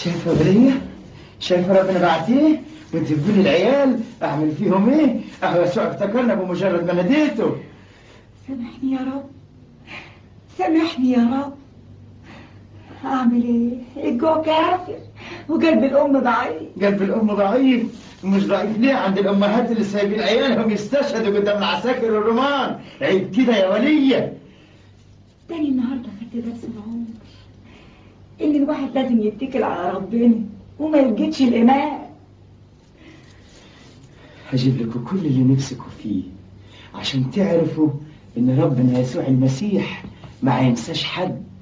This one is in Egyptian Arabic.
شايفه وليه شايفه ربنا بعتيه وانت تقولي العيال اعمل فيهم ايه اهو يسوع افتكرنا بمجرد ما ناديته سامحني يا رب سامحني يا رب اعمل ايه الجوع كافر وقلب الام ضعيف قلب الام ضعيف ومش ضعيف ليه عند الامهات اللي سايبين عيالهم يستشهدوا قدام العساكر الرومان عيب كده يا وليه تاني النهارده خدت درس العمر ان الواحد لازم يتكل على ربنا وما يلجدش الايمان هجيب لكم كل اللي نفسكم فيه عشان تعرفوا ان ربنا يسوع المسيح ما ينساش حد